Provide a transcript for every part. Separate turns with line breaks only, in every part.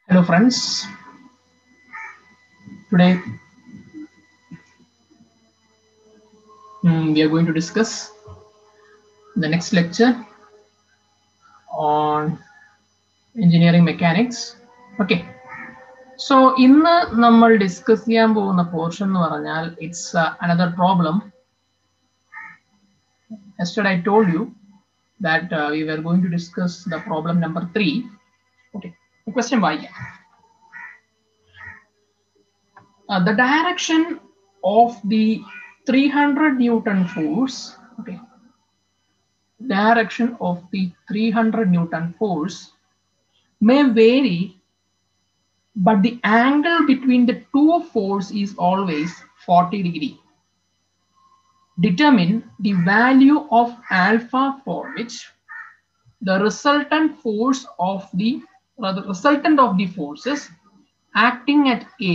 Hello friends. Today mm, we are going to discuss the next lecture on engineering mechanics. Okay. So ഇന്ന് നമ്മൾ discuss ചെയ്യാൻ പോകുന്ന portion എന്ന് പറഞ്ഞാൽ it's another problem yesterday I told you that uh, we were going to discuss the problem number three. Okay, the question why? Uh, the direction of the 300 Newton force, okay, direction of the 300 Newton force may vary, but the angle between the two force is always 40 degree determine the value of alpha for which the resultant force of the or the resultant of the forces acting at A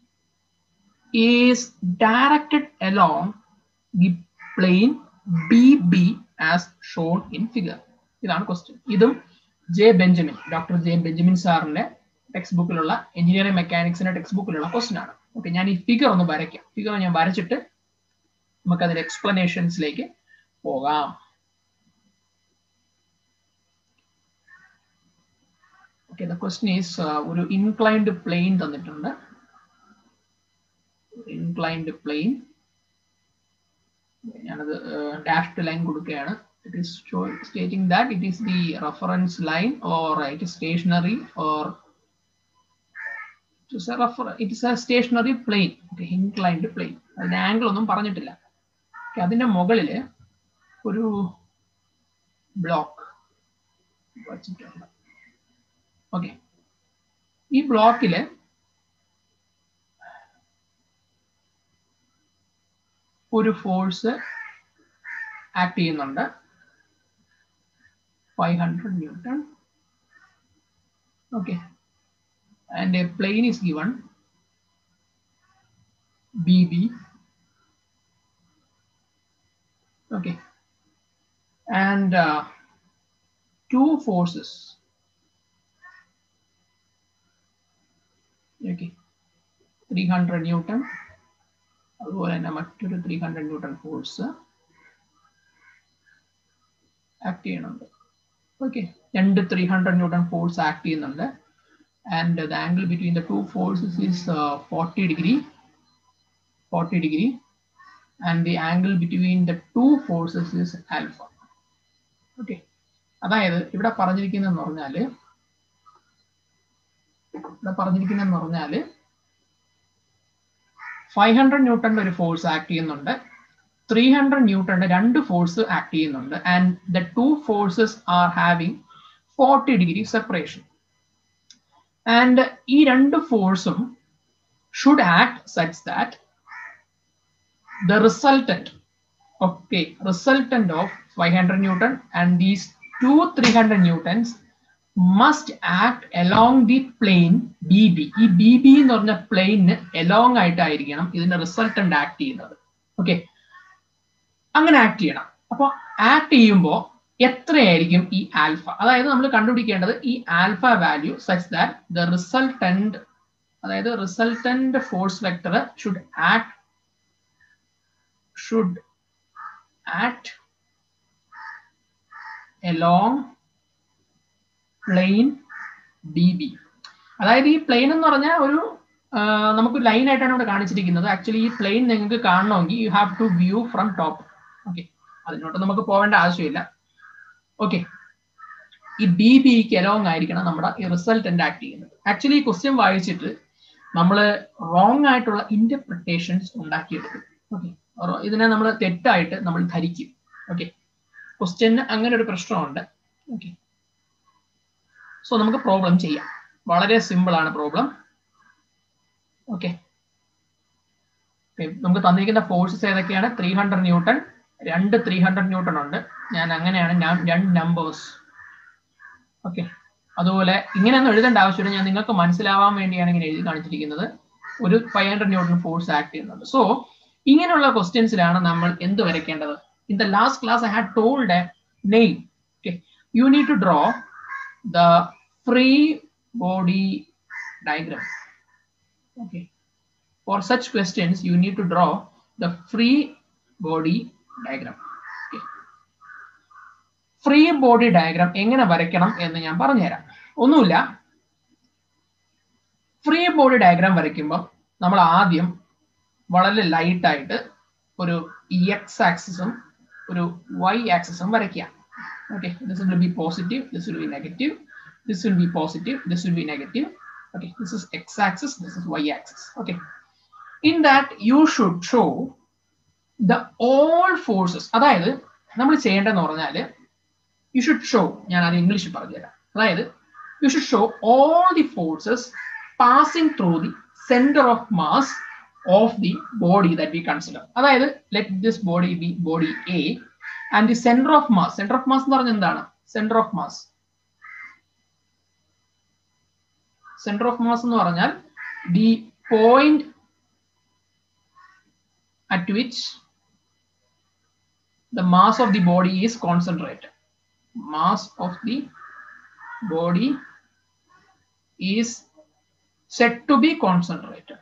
is directed along the plane BB as shown in figure. ഇതാണ് question ഇതും J Benjamin doctor J Benjamin സാറിന്റെ text ബുക്കിലുള്ള engineering മെക്കാനിക്സിന്റെ text ബുക്കിലുള്ള question ആണ് okay ഞാൻ ഈ figure ഒന്ന് വരയ്ക്കാം ഫിഗർ ഞാൻ വരച്ചിട്ട് നമുക്ക് അതിന്റെ എക്സ്പ്ലനേഷൻസിലേക്ക് പോകാം ഓക്കെ ദ ക്വസ്റ്റ്യൻ ഈസ് ഒരു ഇൻക്ലൈൻഡ് പ്ലെയിൻ തന്നിട്ടുണ്ട് ഇൻക്ലൈൻഡ് പ്ലെയിൻ ഞാനത് ഡാഷ്ഡ് ലൈൻ കൊടുക്കുകയാണ് it is stating that it is the reference line or it is stationary or it is a stationary plane okay inclined plane അതിന്റെ angle ഒന്നും പറഞ്ഞിട്ടില്ല അതിന്റെ മുകളില് ഒരു ബ്ലോക്ക് വച്ചിട്ടുണ്ട് ഓക്കെ ഈ ബ്ലോക്കില് ഒരു ഫോഴ്സ് ആക്ട് ചെയ്യുന്നുണ്ട് five hundred newton okay and a plane is given B B okay and uh, two forces okay 300 newton അതുപോലെ തന്നെ മറ്റൊരു three hundred newton force act ചെയ്യുന്നുണ്ട് ഓക്കെ രണ്ട് three hundred newton force act ചെയ്യുന്നുണ്ട് and the angle between the two forces is forty degree forty degree and the angle between the two forces is alpha. Okay. അതായത് ഇവിടെ പറഞ്ഞിരിക്കുന്നതെന്ന് പറഞ്ഞാല് ഇവിടെ പറഞ്ഞിരിക്കുന്നതെന്ന് പറഞ്ഞാല് five hundred ന്യൂട്ടന്റെ ഒരു ഫോഴ്സ് ആക്ട് ചെയ്യുന്നുണ്ട് three hundred ന്യൂട്ടന്റെ രണ്ട് ഫോഴ്സ് ആക്ട് ചെയ്യുന്നുണ്ട് and the two forces are having forty degree separation and ഈ രണ്ട് ഫോഴ്സും should act such that the resultant okay resultant of 500 newton and these two 300 newtons must act along the plane bb ഈ B B എന്ന് പറഞ്ഞ പ്ലെയിന് along ആയിട്ടായിരിക്കണം ഇതിന്റെ resultant act ചെയ്യുന്നത് ഓക്കെ അങ്ങനെ ആക്ട് ചെയ്യണം അപ്പോൾ ആക്ട് ചെയ്യുമ്പോൾ എത്രയായിരിക്കും ഈ ആൽഫ അതായത് നമ്മൾ കണ്ടുപിടിക്കേണ്ടത് ഈ alpha value such that the resultant അതായത് resultant force vector should act should act along plane BB. അതായത് ഈ പ്ലെയിൻ എന്ന് പറഞ്ഞാൽ ഒരു നമുക്ക് ലൈൻ ആയിട്ടാണ് ഇവിടെ കാണിച്ചിരിക്കുന്നത് ആക്ച്വലി ഈ പ്ലെയിൻ നിങ്ങൾക്ക് കാണണമെങ്കിൽ you have to view from top okay അതിനോട്ട് നമുക്ക് പോകേണ്ട ആവശ്യമില്ല ഓക്കെ ഈ ബി ബിക്ക് എലോങ് ആയിരിക്കണം നമ്മുടെ ഈ റിസൾട്ടന്റ് ആക്ട് ചെയ്യുന്നത് ആക്ച്വലി ഈ ക്വസ്റ്റ്യൻ വായിച്ചിട്ട് നമ്മൾ റോങ് ആയിട്ടുള്ള ഇന്റർപ്രിട്ടേഷൻസ് ഉണ്ടാക്കിയെടുക്കും ഓക്കെ ഇതിനെ നമ്മൾ തെറ്റായിട്ട് നമ്മൾ ധരിക്കും ഓക്കെ ക്വസ്റ്റ്യന് അങ്ങനെ ഒരു പ്രശ്നമുണ്ട് ഓക്കെ സോ നമുക്ക് പ്രോബ്ലം ചെയ്യാം വളരെ സിമ്പിൾ ആണ് പ്രോബ്ലം ഓക്കെ നമുക്ക് തന്നിരിക്കുന്ന ഫോഴ്സസ് ഏതൊക്കെയാണ് ത്രീ ഹൺഡ്രഡ് ന്യൂട്ടൺ രണ്ട് ത്രീ ഹൺഡ്രഡ് ന്യൂട്ടൺ ഉണ്ട് ഞാൻ അങ്ങനെയാണ് ഞാൻ രണ്ട് നമ്പേഴ്സ് ഓക്കെ അതുപോലെ ഇങ്ങനെയൊന്നും എഴുതേണ്ട ആവശ്യമില്ല ഞാൻ നിങ്ങൾക്ക് മനസ്സിലാവാൻ വേണ്ടിയാണ് ഇങ്ങനെ എഴുതി കാണിച്ചിരിക്കുന്നത് ഒരു five hundred newton force act ചെയ്യുന്നുണ്ട് സോ ഇങ്ങനെയുള്ള ക്വസ്റ്റ്യൻസിലാണ് നമ്മൾ എന്ത് വരയ്ക്കേണ്ടത് in the last class I had told a name okay you need to draw the free body diagram. Okay. For such questions, you need to draw the free body diagram. Okay. Free body diagram എങ്ങനെ വരയ്ക്കണം എന്ന് ഞാൻ പറഞ്ഞുതരാം ഒന്നുമില്ല free body diagram വരയ്ക്കുമ്പോൾ നമ്മൾ ആദ്യം വളരെ ലൈറ്റ് ആയിട്ട് ഒരു എക്സ് ആക്സിസും ഒരു വൈ ആക്സിസും വരയ്ക്കുക okay this will be positive this will be negative this will be positive this will be negative okay this is x axis this is y axis okay in that you should show the all forces അതായത് നമ്മൾ ചെയ്യേണ്ടതെന്ന് പറഞ്ഞാൽ U should show ഞാൻ അത് ഇംഗ്ലീഷിൽ പറഞ്ഞുതരാം അതായത് you should show all the forces passing through the centre of mass of the body that we consider അതായത് let this body B body A and the centre of mass centre of mass എന്ന് പറഞ്ഞാൽ എന്താണ് centre of mass centre of mass എന്ന് പറഞ്ഞാൽ the point at which the mass of the body is concentrated. Mass of the body is said to be concentrated.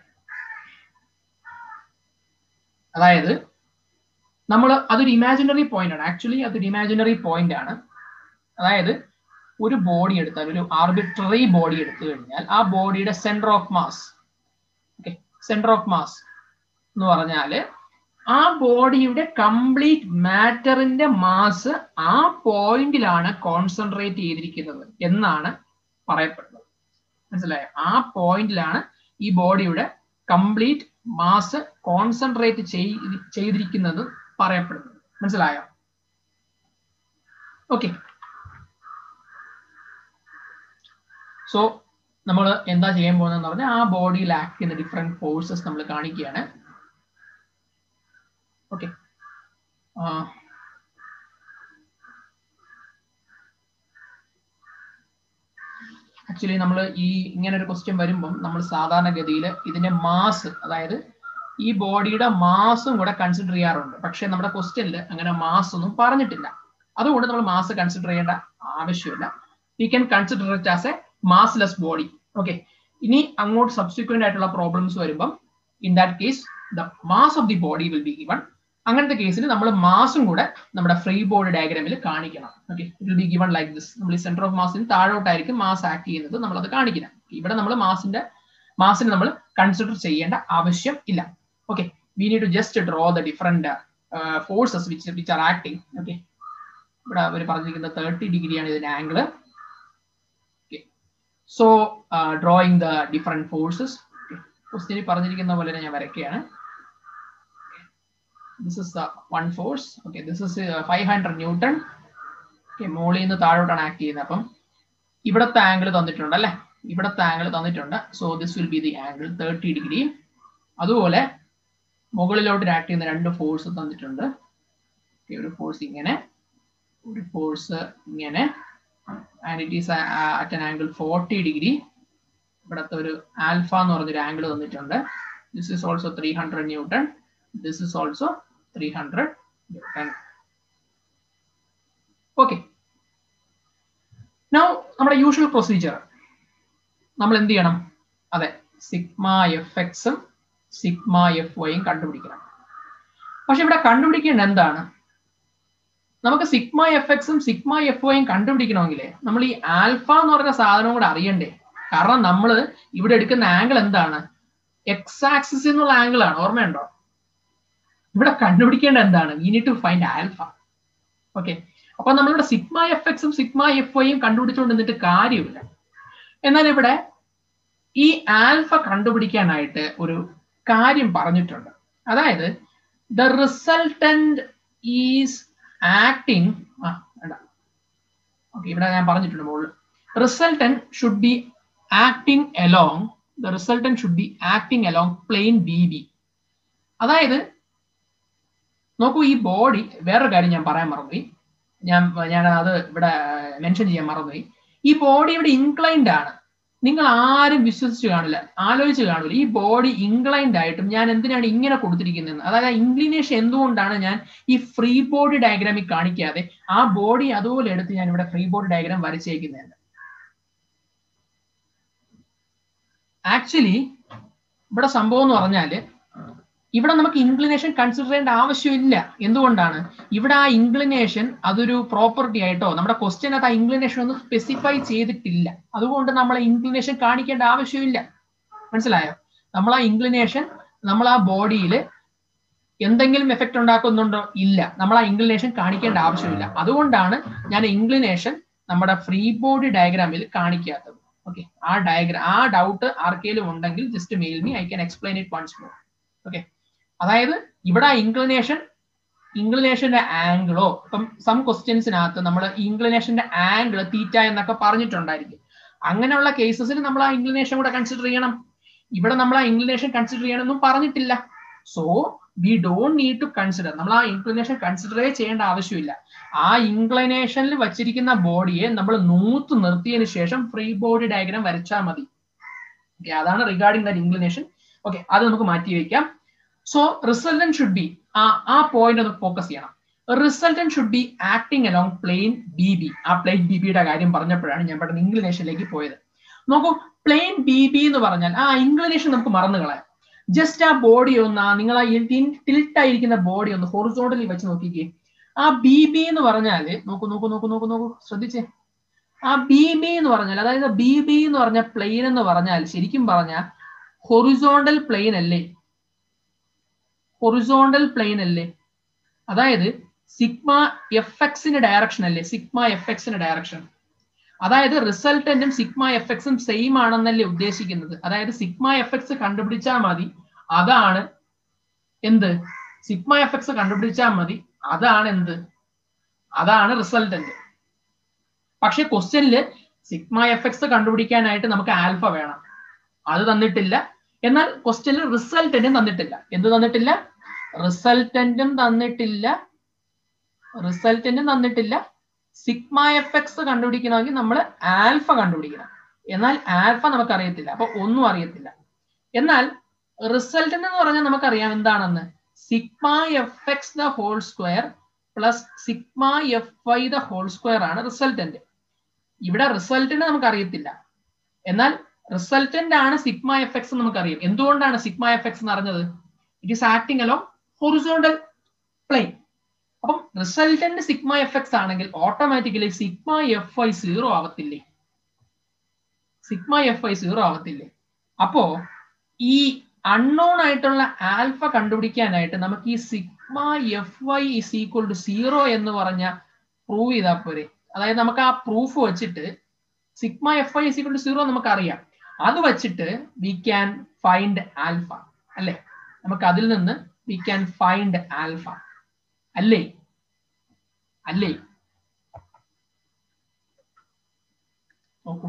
അതായത് നമ്മൾ അതൊരു imaginary point ആണ് actually അതൊരു ഇമാജിനറി പോയിന്റ് ആണ് അതായത് ഒരു ബോഡി എടുത്താൽ ഒരു ആർബിട്രറി ബോഡി എടുത്തു കഴിഞ്ഞാൽ ആ ബോഡിയുടെ centre of mass okay centre of mass എന്ന് പറഞ്ഞാൽ ആ ബോഡിയുടെ കംപ്ലീറ്റ് മാറ്ററിന്റെ മാസ് ആ പോയിന്റിലാണ് കോൺസെൻട്രേറ്റ് ചെയ്തിരിക്കുന്നത് എന്നാണ് പറയപ്പെടുന്നത് മനസ്സിലായോ ആ പോയിന്റിലാണ് ഈ ബോഡിയുടെ കംപ്ലീറ്റ് മാസ് കോൺസെൻട്രേറ്റ് ചെയ്തിരിക്കുന്നത് പറയപ്പെടുന്നത് മനസ്സിലായോ ഓക്കെ സോ നമ്മൾ എന്താ ചെയ്യാൻ പോകുന്നതെന്ന് പറഞ്ഞാൽ ആ ബോഡിയിൽ ആക്ട് ചെയ്യുന്ന ഡിഫറെന്റ് ഫോഴ്സസ് നമ്മൾ കാണിക്കുകയാണ് ഓക്കെ ആക്ച്വലി നമ്മൾ ഈ ഇങ്ങനെ ഒരു ക്വസ്റ്റ്യൻ വരുമ്പം നമ്മൾ സാധാരണഗതിയിൽ ഇതിന്റെ മാസ് അതായത് ഈ ബോഡിയുടെ മാസും കൂടെ കൺസിഡർ ചെയ്യാറുണ്ട് പക്ഷെ നമ്മുടെ ക്വസ്റ്റ്യനിൽ അങ്ങനെ മാസ് ഒന്നും പറഞ്ഞിട്ടില്ല അതുകൊണ്ട് നമ്മൾ മാസ് കൺസിഡർ ചെയ്യേണ്ട ആവശ്യമില്ല we can consider it as a massless body okay ഇനി അങ്ങോട്ട് സബ്സിക്വന്റ് ആയിട്ടുള്ള പ്രോബ്ലംസ് വരുമ്പം in that case the mass of the body will be given അങ്ങനത്തെ കേസിൽ നമ്മൾ മാസും കൂടെ നമ്മുടെ ഫ്രീ ബോർഡ് ഡയഗ്രാമിൽ കാണിക്കണം okay it will be given like this നമ്മൾ ഈ സെന്റർ ഓഫ് മാസിന് താഴോട്ടായിരിക്കും മാസ് ആക്ട് ചെയ്യുന്നത് നമ്മൾ അത് കാണിക്കണം ഇവിടെ നമ്മൾ മാസിന്റെ മാസിനെ നമ്മൾ കൺസിഡർ ചെയ്യേണ്ട ആവശ്യം ഇല്ല okay we need to just draw the different forces which which are acting okay ഇവിടെ അവർ പറഞ്ഞിരിക്കുന്നത് തേർട്ടി ഡിഗ്രിയാണ് ഇതിന്റെ angle so drawing the different forces ക്വസ്റ്റ്യനിൽ പറഞ്ഞിരിക്കുന്ന പോലെ ഞാൻ വരയ്ക്കുകയാണ് this is the one force okay this is uh, 500 newton okay മോളിൽ നിന്ന് താഴോട്ടാണ് ആക്ട് ചെയ്യുന്നത് അപ്പം ഇവിടത്തെ ആംഗിൾ തന്നിട്ടുണ്ട് അല്ലെ ഇവിടത്തെ ആംഗിൾ തന്നിട്ടുണ്ട് so this will be the angle thirty degree അതുപോലെ മുകളിലോട്ട് ആക്ട് ചെയ്യുന്ന രണ്ട് ഫോഴ്സ് തന്നിട്ടുണ്ട് ഒരു ഫോഴ്സ് ഇങ്ങനെ ഒരു ഫോഴ്സ് ഇങ്ങനെ and it is at an angle forty degree ഇവിടത്തെ ഒരു ആൽഫ എന്ന് പറഞ്ഞൊരു ആംഗിൾ തന്നിട്ടുണ്ട് this is also three hundred newton this is also 300 newton okay now നമ്മുടെ യൂഷ്വൽ പ്രൊസീജിയർ നമ്മൾ എന്ത് ചെയ്യണം അതെ സിഗ്മ എഫ് എക്സും സിഗ്മ എഫ് വൈയും കണ്ടുപിടിക്കണം പക്ഷെ ഇവിടെ കണ്ടുപിടിക്കേണ്ട എന്താണ് നമുക്ക് സിഗ്മ എഫ് എക്സും സിഗ്മ എഫ് വൈയും കണ്ടുപിടിക്കണമെങ്കിൽ നമ്മൾ ഈ ആൽഫ എന്ന് പറഞ്ഞ സാധനം കൂടെ അറിയണ്ടേ കാരണം നമ്മൾ ഇവിടെ എടുക്കുന്ന ആംഗിൾ എന്താണ് എക്സ് ആക്സിസ് എന്നുള്ള ആംഗിൾ ആണ് ഓർമ്മയുണ്ടോ ഇവിടെ കണ്ടുപിടിക്കേണ്ട എന്താണ് we need to find alpha okay അപ്പൊ നമ്മളിവിടെ സിഗ്മ എഫ് എക്സും സിഗ്മ എഫ് വൈയും കണ്ടുപിടിച്ചുകൊണ്ട് നിന്നിട്ട് കാര്യമില്ല എന്നാൽ ഇവിടെ ഈ ആൽഫ കണ്ടുപിടിക്കാനായിട്ട് ഒരു കാര്യം പറഞ്ഞിട്ടുണ്ട് അതായത് ദ റിസൾട്ടന്റ് ഈസ് ആക്ടിങ് ആ വേണ്ട ഓക്കെ ഇവിടെ ഞാൻ പറഞ്ഞിട്ടുണ്ട് മുകളിൽ resultant should be acting along the resultant should be acting along plane B B അതായത് നോക്കൂ ഈ ബോഡി വേറൊരു കാര്യം ഞാൻ പറയാൻ മറന്നുപോയി ഞാൻ ഞാൻ അത് ഇവിടെ മെൻഷൻ ചെയ്യാൻ മറന്നുപോയി ഈ ബോഡി ഇവിടെ ഇൻക്ലൈൻഡ് ആണ് നിങ്ങൾ ആരും വിശ്വസിച്ച് കാണില്ല ആലോചിച്ച് കാണില്ല ഈ ബോഡി ഇൻക്ലൈൻഡ് ആയിട്ടും ഞാൻ എന്തിനാണ് ഇങ്ങനെ കൊടുത്തിരിക്കുന്നത് അതായത് ആ ഇൻക്ലിനേഷൻ എന്തുകൊണ്ടാണ് ഞാൻ ഈ ഫ്രീ ബോഡി ഡയഗ്രാമിൽ കാണിക്കാതെ ആ ബോഡി അതുപോലെ എടുത്ത് ഞാൻ ഇവിടെ ഫ്രീ ബോഡി ഡയഗ്രാം വരച്ചേക്കുന്നത് ആക്ച്വലി ഇവിടെ സംഭവം എന്ന് പറഞ്ഞാൽ ഇവിടെ നമുക്ക് ഇൻക്ലിനേഷൻ കൺസിഡർ ചെയ്യേണ്ട ആവശ്യമില്ല എന്തുകൊണ്ടാണ് ഇവിടെ ആ ഇൻക്ലിനേഷൻ അതൊരു പ്രോപ്പർട്ടി ആയിട്ടോ നമ്മുടെ ക്വസ്റ്റ്യനകത്ത് ആ ഇൻക്ലിനേഷൻ ഒന്നും സ്പെസിഫൈ ചെയ്തിട്ടില്ല അതുകൊണ്ട് നമ്മൾ ഇൻക്ലിനേഷൻ കാണിക്കേണ്ട ആവശ്യമില്ല മനസ്സിലായോ നമ്മൾ ആ ഇൻക്ലിനേഷൻ നമ്മൾ ആ ബോഡിയിൽ എന്തെങ്കിലും എഫക്റ്റ് ഉണ്ടാക്കുന്നുണ്ടോ ഇല്ല നമ്മൾ ആ ഇൻക്ലിനേഷൻ കാണിക്കേണ്ട ആവശ്യമില്ല അതുകൊണ്ടാണ് ഞാൻ ഇൻക്ലിനേഷൻ നമ്മുടെ ഫ്രീ ബോഡി ഡയഗ്രാമിൽ കാണിക്കാത്തത് ഓക്കെ ആ ഡയഗ്രാം ആ ഡൗട്ട് ആർക്കെങ്കിലും ഉണ്ടെങ്കിൽ just mail me I can explain it once more okay അതായത് ഇവിടെ ഇൻക്ലിനേഷൻ ഇൻക്ലിനേഷന്റെ ആംഗിളോ ഇപ്പം സം ക്വസ്റ്റ്യൻസിനകത്ത് നമ്മൾ ഇൻക്ലിനേഷന്റെ ആംഗിൾ തീറ്റ എന്നൊക്കെ പറഞ്ഞിട്ടുണ്ടായിരിക്കും അങ്ങനെയുള്ള കേസസിൽ നമ്മൾ ആ ഇൻക്ലിനേഷൻ കൂടെ കൺസിഡർ ചെയ്യണം ഇവിടെ നമ്മൾ ആ ഇൻക്ലിനേഷൻ കൺസിഡർ ചെയ്യണമെന്നും പറഞ്ഞിട്ടില്ല so we don't need to consider നമ്മൾ ആ ഇൻക്ലിനേഷൻ കൺസിഡറേ ചെയ്യേണ്ട ആവശ്യമില്ല ആ ഇൻക്ലിനേഷനിൽ വച്ചിരിക്കുന്ന ബോഡിയെ നമ്മൾ നൂത്ത് നിർത്തിയതിനു ശേഷം ഫ്രീ ബോഡി ഡയഗ്രാം വരച്ചാൽ മതി ഓക്കെ അതാണ് റിഗാർഡിംഗ് ദാറ്റ് ഇൻക്ലിനേഷൻ ഓക്കെ അത് നമുക്ക് മാറ്റി വയ്ക്കാം സോ റിസൾട്ടൻ ഷുഡ് ബി ആ ആ പോയിന്റ് ഒന്ന് ഫോക്കസ് ചെയ്യണം resultant should be acting along plane B B ആ പ്ലെയിൻ ബി ബിയുടെ കാര്യം പറഞ്ഞപ്പോഴാണ് ഞാൻ പെട്ടെന്ന് ഇൻക്ലിനേഷനിലേക്ക് പോയത് നോക്കൂ പ്ലെയിൻ ബി ബി എന്ന് പറഞ്ഞാൽ ആ ഇൻക്ലിനേഷൻ നമുക്ക് മറന്നു കളയാം ജസ്റ്റ് ആ ബോഡി ഒന്ന് നിങ്ങൾ ആ ടിൽട്ട് ആയിരിക്കുന്ന ബോഡി ഒന്ന് ഹൊറിസോണ്ടലി വെച്ച് നോക്കിക്കേ ആ ബി ബി എന്ന് പറഞ്ഞാല് നോക്കൂ നോക്കൂ നോക്കൂ നോക്കൂ നോക്കൂ ശ്രദ്ധിച്ചേ ആ ബി ബി എന്ന് പറഞ്ഞാൽ അതായത് ബി ബി എന്ന് പറഞ്ഞ പ്ലെയിൻ എന്ന് പറഞ്ഞാൽ ശരിക്കും പറഞ്ഞാൽ ഹൊറിസോണ്ടൽ പ്ലെയിൻ അല്ലേ ഹൊറിസോണ്ടൽ പ്ലെയിൻ അല്ലേ അതായത് സിഗ്മ എഫ് എക്സിന്റെ ഡയറക്ഷൻ അല്ലേ സിഗ്മ എഫ് എക്സിന്റെ ഡയറക്ഷൻ അതായത് റിസൾട്ടന്റും സിഗ്മ എഫ് എക്സും സെയിം ആണെന്നല്ലേ ഉദ്ദേശിക്കുന്നത് അതായത് സിഗ്മ എഫ് എക്സ് കണ്ടുപിടിച്ചാൽ മതി അതാണ് എന്ത് സിഗ്മ എഫ് എക്സ് കണ്ടുപിടിച്ചാൽ മതി അതാണ് എന്ത് അതാണ് റിസൾട്ടന്റ് പക്ഷെ ക്വസ്റ്റ്യനില് സിഗ്മ എഫ് എക്സ് കണ്ടുപിടിക്കാനായിട്ട് നമുക്ക് ആൽഫ വേണം അത് തന്നിട്ടില്ല എന്നാൽ ക്വസ്റ്റ്യനിൽ റിസൾട്ടന്റും തന്നിട്ടില്ല എന്ത് തന്നിട്ടില്ല റിസൾട്ടന്റും തന്നിട്ടില്ല റിസൾട്ടന്റും തന്നിട്ടില്ല സിഗ്മ എഫ് എക്സ് കണ്ടുപിടിക്കണമെങ്കിൽ നമ്മൾ ആൽഫ കണ്ടുപിടിക്കണം എന്നാൽ ആൽഫ നമുക്ക് അറിയത്തില്ല അപ്പൊ ഒന്നും അറിയത്തില്ല എന്നാൽ റിസൾട്ടന്റ് എന്ന് പറഞ്ഞാൽ നമുക്കറിയാം എന്താണെന്ന് sigma F X the whole square plus sigma F Y the whole square ആണ് റിസൾട്ടന്റ് ഇവിടെ റിസൾട്ടന്റ് നമുക്ക് അറിയത്തില്ല എന്നാൽ റിസൾട്ടന്റ് ആണ് സിഗ്മ എഫ് എക്സ് നമുക്കറിയാം എന്തുകൊണ്ടാണ് സിഗ്മ എഫ് എക്സ് എന്ന് അറിഞ്ഞത് ഇറ്റ് ഈസ് ആക്ടിങ് അലോ ഹൊറിസോണ്ടൽ പ്ലെയിൻ അപ്പം റിസൾട്ടന്റ് സിഗ്മ എഫ് എക്സ് ആണെങ്കിൽ automatically sigma F Y zero ആവത്തില്ലേ സിഗ്മ എഫ് ഐ സീറോ ആവത്തില്ലേ അപ്പോ ഈ അൺനോൺ ആയിട്ടുള്ള ആൽഫ കണ്ടുപിടിക്കാനായിട്ട് നമുക്ക് ഈ sigma F Y is equal to zero എന്ന് പറഞ്ഞ പ്രൂവ് ചെയ്താൽ പോരെ അതായത് നമുക്ക് ആ പ്രൂഫ് വെച്ചിട്ട് sigma F Y is equal to zero നമുക്ക് അറിയാം അത് വെച്ചിട്ട് വി ക്യാൻ ഫൈൻഡ് ആൽഫ അല്ലേ നമുക്ക് അതിൽ നിന്ന് വി ക്യാൻ ഫൈൻഡ് ആൽഫ അല്ലേ അല്ലേ നോക്കൂ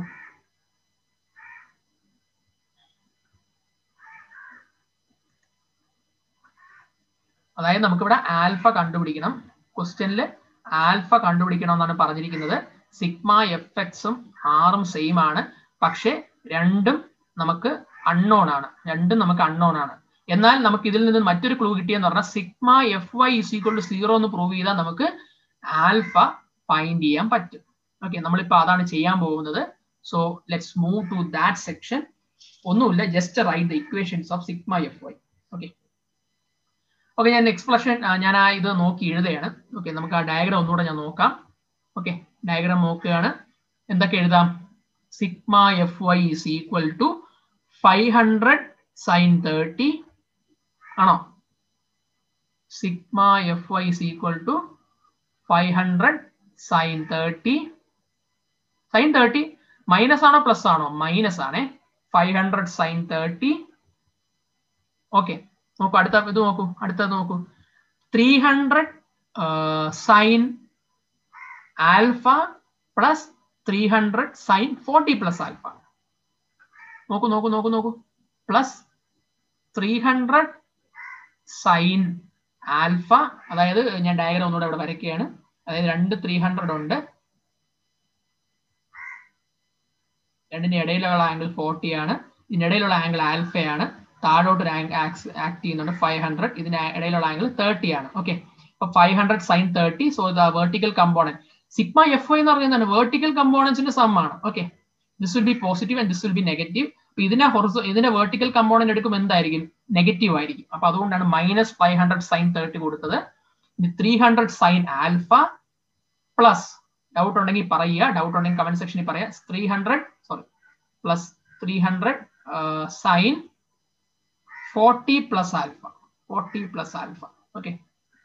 അതായത് നമുക്കിവിടെ ആൽഫ കണ്ടുപിടിക്കണം ക്വസ്റ്റ്യനിൽ ആൽഫ കണ്ടുപിടിക്കണം എന്നാണ് പറഞ്ഞിരിക്കുന്നത് സിഗ്മ എഫ് എക്സും ആറും സെയിം ആണ് പക്ഷെ രണ്ടും നമുക്ക് അൺനോൺ ആണ് രണ്ടും നമുക്ക് അൺനോൺ ആണ് എന്നാൽ നമുക്ക് ഇതിൽ നിന്ന് മറ്റൊരു ക്ലൂ കിട്ടിയെന്ന് പറഞ്ഞാൽ sigma F Y is equal to zero എന്ന് പ്രൂവ് ചെയ്താൽ നമുക്ക് ആൽഫ ഫൈൻഡ് ചെയ്യാൻ പറ്റും ഓക്കെ നമ്മളിപ്പോ അതാണ് ചെയ്യാൻ പോകുന്നത് so let's move to that section ഒന്നുമില്ല just write the equations of sigma F Y okay okay ഞാൻ എക്സ്പ്ലഷൻ ഞാൻ ആ ഇത് നോക്കി എഴുതുകയാണ് ഓക്കെ നമുക്ക് ആ ഡയഗ്രാം ഒന്നുകൂടെ ഞാൻ നോക്കാം ഓക്കെ ഡയഗ്രാം നോക്കുകയാണ് എന്തൊക്കെ എഴുതാം sigma F Y is equal to five hundred sine thirty ആണോ sigma F Y is equal to five hundred sine thirty sine thirty minus ആണോ പ്ലസ് ആണോ മൈനസ് ആണേ five hundred sine thirty okay നോക്കൂ അടുത്ത ഇത് നോക്കൂ അടുത്തത് നോക്കൂ three hundred sine alpha plus three hundred sine forty plus alpha നോക്കൂ നോക്കൂ നോക്കൂ നോക്കൂ plus three hundred sine alpha അതായത് ഞാൻ ഡയഗ്രാം ഒന്നുകൂടെ ഇവിടെ വരയ്ക്കുകയാണ് അതായത് രണ്ട് ത്രീ ഹൺഡ്രഡ് ഉണ്ട് രണ്ടിന്റെ ഇടയിലുള്ള ആംഗിൾ ഫോർട്ടി ആണ് ഇതിന്റെ ഇടയിലുള്ള ആംഗിൾ ആൽഫയാണ് താഴോട്ട് ഒരു ആക്ട് ചെയ്യുന്നുണ്ട് ഫൈവ് ഹൺഡ്രഡ് ഇതിന്റെ ഇടയിലുള്ള ആംഗിൾ തേർട്ടി ആണ് ഓക്കെ അപ്പൊ five hundred sine thirty so the vertical component sigma F എന്ന് പറയുന്നതാണ് വെർട്ടിക്കൽ കമ്പോണൻസിന്റെ സം ആണ് okay this will be positive and this will be negative അപ്പൊ ഇതിനെ ഹൊറിസോ ഇതിന്റെ വെർട്ടിക്കൽ കമ്പോണന്റ് എടുക്കുമ്പോൾ എന്തായിരിക്കും നെഗറ്റീവ് ആയിരിക്കും അപ്പൊ അതുകൊണ്ടാണ് minus five hundred sine thirty കൊടുത്തത് three hundred sine alpha plus doubt ഉണ്ടെങ്കിൽ പറയുക ഡൗട്ട് ഉണ്ടെങ്കിൽ കമന്റ് സെക്ഷനിൽ പറയാം three hundred sorry plus three hundred sine forty plus alpha forty plus alpha okay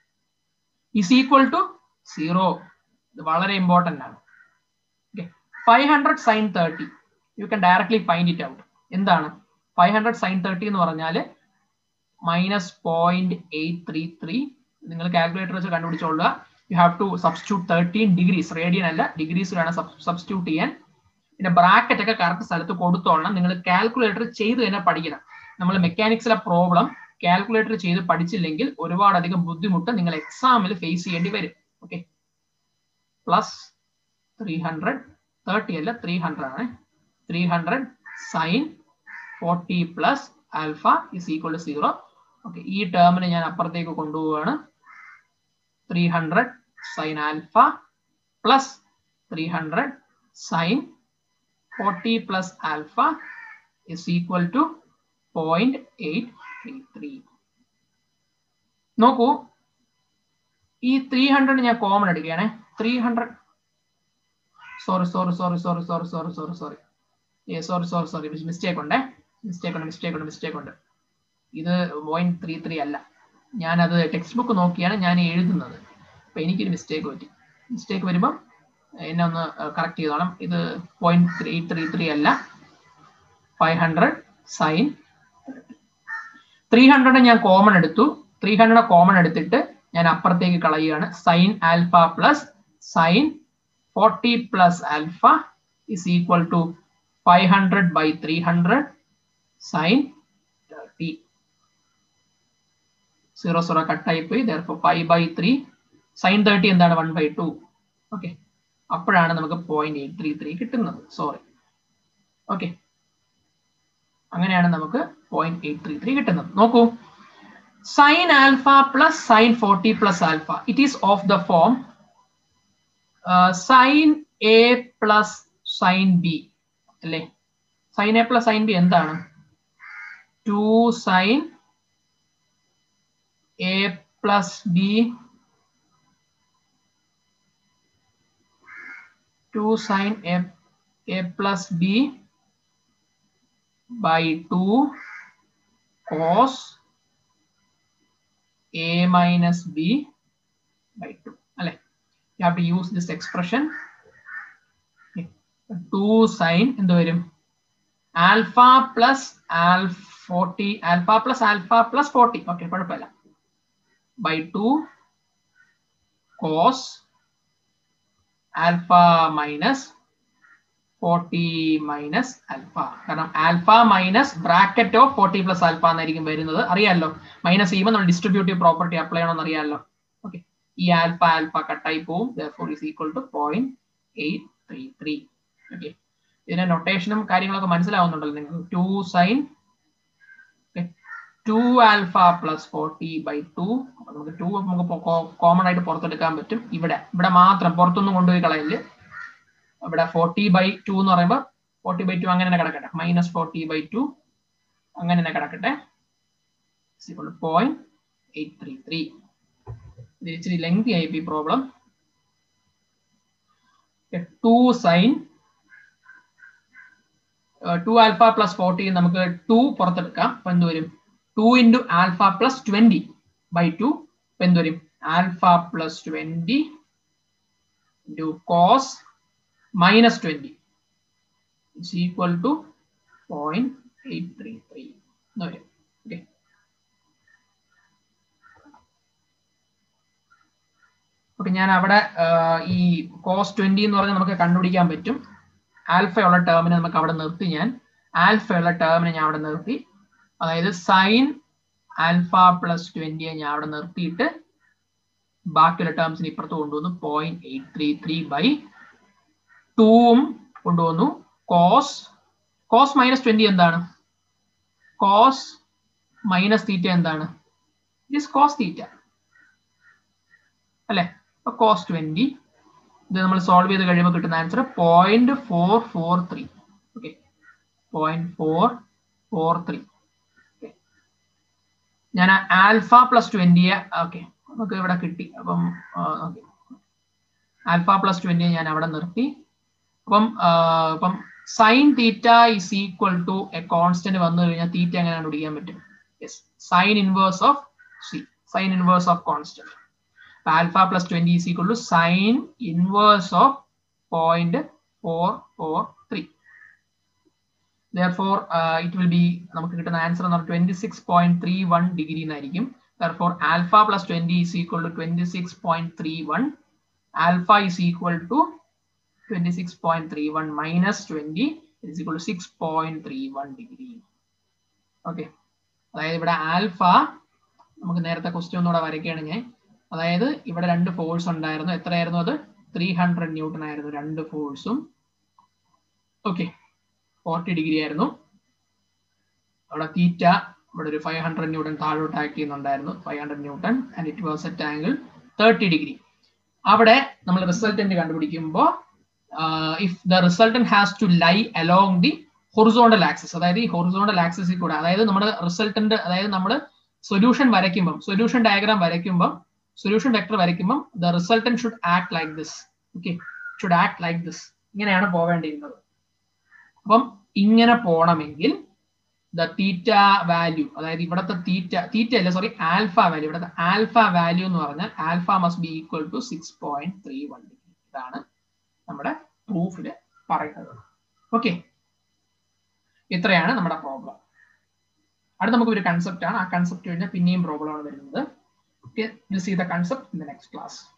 is equal to zero ഇത് വളരെ important ആണ് okay five hundred sine thirty you can directly find it out എന്താണ് five hundred sine thirty എന്ന് പറഞ്ഞാൽ minus point eight three three നിങ്ങൾ calculator വെച്ച് കണ്ടുപിടിച്ചോളുക you have to substitute thirteen degrees radian അല്ല ഡിഗ്രീസ് വേണം സബ്സ്റ്റിറ്റ്യൂട്ട് ചെയ്യാൻ പിന്നെ ബ്രാക്കറ്റ് ഒക്കെ കറക്റ്റ് സ്ഥലത്ത് കൊടുത്തോളണം നിങ്ങൾ കാൽക്കുലേറ്റർ ചെയ്ത് തന്നെ പഠിക്കണം നമ്മൾ മെക്കാനിക്സിലെ പ്രോബ്ലം കാൽക്കുലേറ്റർ ചെയ്ത് പഠിച്ചില്ലെങ്കിൽ ഒരുപാടധികം ബുദ്ധിമുട്ട് നിങ്ങൾ എക്സാമിൽ ഫേസ് ചെയ്യേണ്ടി വരും okay plus three hundred thirty അല്ല ത്രീ ഹൺഡ്രഡ് ആണ് three hundred sine forty plus alpha is equal to zero okay ഈ ടേമിന് ഞാൻ അപ്പുറത്തേക്ക് കൊണ്ടുപോവുകയാണ് three hundred sine alpha plus three hundred sine forty plus alpha is equal to point eight three three നോക്കൂ ഈ three hundred ഞാൻ common എടുക്കുകയാണേ three hundred sorry sorry sorry sorry sorry sorry sorry sorry ഏ sorry sorry sorry mistake ഉണ്ടേ mistake ഉണ്ട് mistake ഉണ്ട് mistake ഉണ്ട് ഇത് പോയിന്റ് ത്രീ ത്രീ അല്ല ഞാനത് ടെക്സ്റ്റ് ബുക്ക് നോക്കിയാണ് ഞാൻ എഴുതുന്നത് അപ്പൊ എനിക്കൊരു മിസ്റ്റേക്ക് പറ്റി മിസ്റ്റേക്ക് വരുമ്പം എന്നെ ഒന്ന് കറക്റ്റ് ചെയ്തോളാം ഇത് പോയിന്റ് ത്രീ ത്രീ ത്രീ അല്ല five hundred sine three hundred ഞാൻ കോമൺ എടുത്തു ത്രീ ഹൺഡ്രഡ് കോമൺ എടുത്തിട്ട് ഞാൻ അപ്പുറത്തേക്ക് കളയുകയാണ് sine alpha plus sine forty plus alpha is equal to five hundred by three hundred sine thirty zero zero കട്ടായി പോയി five by three sine thirty എന്താണ് one by two okay അപ്പോഴാണ് നമുക്ക് point eight three three കിട്ടുന്നത് sorry okay അങ്ങനെയാണ് നമുക്ക് point eight three three കിട്ടുന്നത് നോക്കൂ sine alpha plus sine forty plus alpha it is of the form sine A plus sine B അല്ലേ sine A plus sine B എന്താണ് two sine A plus B two sine A A plus B by 2 cos a minus b by 2 അല്ലെ you have to use this expression okay. 2 sin എന്ത് വരും alpha plus alpha forty alpha plus alpha plus forty okay കുഴപ്പമില്ല by two cos alpha minus forty minus alpha കാരണം alpha minus bracket of forty plus alpha എന്നായിരിക്കും വരുന്നത് അറിയാമല്ലോ minus ചെയ്യുമ്പോൾ നമ്മൾ distributive property apply ചെയ്യണമെന്ന് അറിയാമല്ലോ ഓക്കെ ഈ ആൽഫ ആൽഫ കട്ടായി പോവും four is equal to point eight three three okay ഇതിന്റെ നൊട്ടേഷനും കാര്യങ്ങളൊക്കെ മനസ്സിലാവുന്നുണ്ടല്ലോ നിങ്ങൾക്ക് two sine two alpha plus forty by two നമുക്ക് ടു നമുക്ക് കോമൺ ആയിട്ട് പുറത്തെടുക്കാൻ പറ്റും ഇവിടെ ഇവിടെ മാത്രം പുറത്തൊന്നും കൊണ്ടുപോയി കളയല് ഇവിടെ ഫോർട്ടി ബൈ ടു എന്ന് പറയുമ്പോൾ ഫോർട്ടി ബൈ ടു അങ്ങനെ തന്നെ കിടക്കട്ടെ മൈനസ് ഫോർട്ടി ബൈ ടു അങ്ങനെ തന്നെ കിടക്കട്ടെ പോയിന്റ് എയ്റ്റ് ത്രീ ത്രീ ഇത് ഇച്ചിരി ലെങ്തി ആയി ഈ problem two sine two alpha plus forty നമുക്ക് ടു പുറത്തെടുക്കാം അപ്പൊ എന്ത് വരും two into alpha plus twenty by two അപ്പൊ എന്ത് വരും alpha plus twenty into cos minus 20 is equal to 0.833 no okay okay ഞാൻ അവിടെ ഈ കോസ് ട്വന്റി എന്ന് പറഞ്ഞാൽ നമുക്ക് കണ്ടുപിടിക്കാൻ പറ്റും ആൽഫയുള്ള ടേമിനെ നമുക്ക് അവിടെ നിർത്തി ഞാൻ ആൽഫയുള്ള ടേമിനെ ഞാൻ അവിടെ നിർത്തി അതായത് സൈൻ ആൽഫ പ്ലസ് ട്വന്റിയെ ഞാൻ അവിടെ നിർത്തിയിട്ട് ബാക്കിയുള്ള ടേംസിന് ഇപ്പുറത്ത് കൊണ്ടുവന്നു point eight three three by ടൂവും കൊണ്ടുവന്നു കോസ് കോസ് മൈനസ് ട്വന്റി എന്താണ് കോസ് മൈനസ് തീറ്റ എന്താണ് ഇറ്റ് കോസ് തീറ്റ അല്ലെ കോസ് ട്വന്റി ഇത് നമ്മൾ സോൾവ് ചെയ്ത് കഴിയുമ്പോൾ കിട്ടുന്ന answer point four four three okay point four four three ഞാൻ ആൽഫ പ്ലസ് ട്വന്റിയെ ഓക്കെ നമുക്ക് ഇവിടെ കിട്ടി അപ്പം ഓക്കെ ആൽഫ പ്ലസ് ട്വന്റി ഞാൻ അവിടെ നിർത്തി അപ്പം ഇപ്പം sine theta is equal to a constant വന്നു കഴിഞ്ഞാൽ തീറ്റ എങ്ങനെയാണ് പിടിക്കാൻ പറ്റും yes sine inverse of C sine inverse of constant alpha plus twenty is equal to sine inverse of point four four three therefore uh, it will be നമുക്ക് കിട്ടുന്ന answer എന്ന് പറഞ്ഞാൽ twenty six point three one degree എന്നായിരിക്കും therefore alpha plus 20 is equal to 26.31 alpha is equal to 26.31 minus 20 is equal to 6.31 degree okay അതായത് ഇവിടെ alpha നമുക്ക് നേരത്തെ question ഒന്നുകൂടെ വരയ്ക്കുകയാണെങ്കിൽ അതായത് ഇവിടെ രണ്ട് ഫോഴ്സ് ഉണ്ടായിരുന്നു എത്രയായിരുന്നു അത് ത്രീ ഹൺഡ്രഡ് ന്യൂട്ടൺ ആയിരുന്നു രണ്ട് ഫോഴ്സും ഓക്കെ ഫോർട്ടി ഡിഗ്രി ആയിരുന്നു അവിടെ തീറ്റ ഇവിടെ ഒരു ഫൈവ് ഹൺഡ്രഡ് ന്യൂട്ടൺ താഴോട്ട് ആക്ട് ചെയ്യുന്നുണ്ടായിരുന്നു five hundred newton and it was at angle thirty degree അവിടെ നമ്മൾ റിസൾട്ടന്റ് കണ്ടുപിടിക്കുമ്പോൾ if the resultant has to lie along the horizontal axis അതായത് ഈ ഹൊറിസോണ്ടൽ ആക്സിസിൽ കൂടെ അതായത് നമ്മുടെ റിസൾട്ടന്റ് അതായത് നമ്മൾ സൊല്യൂഷൻ വരയ്ക്കുമ്പം സൊല്യൂഷൻ ഡയഗ്രാം വരയ്ക്കുമ്പം സൊല്യൂഷൻ വെക്ടർ വരയ്ക്കുമ്പം the resultant should act like this okay should act like this ഇങ്ങനെയാണ് പോവേണ്ടിയിരുന്നത് അപ്പം ഇങ്ങനെ പോണമെങ്കിൽ ദ തീറ്റ വാല്യൂ അതായത് ഇവിടുത്തെ തീറ്റ തീറ്റ അല്ല സോറി ആൽഫ വാല്യൂ ഇവിടുത്തെ ആൽഫ വാല്യൂ എന്ന് പറഞ്ഞാൽ alpha must be equal to six point three one degree ഇതാണ് നമ്മുടെ പ്രൂഫിൽ പറയുന്നത് ഓക്കെ ഇത്രയാണ് നമ്മുടെ പ്രോബ്ലം അടുത്ത നമുക്ക് ഒരു കൺസെപ്റ്റ് ആണ് ആ കൺസെപ്റ്റ് കഴിഞ്ഞാൽ പിന്നെയും പ്രോബ്ലം ആണ് വരുന്നത് okay will see the concept in the next class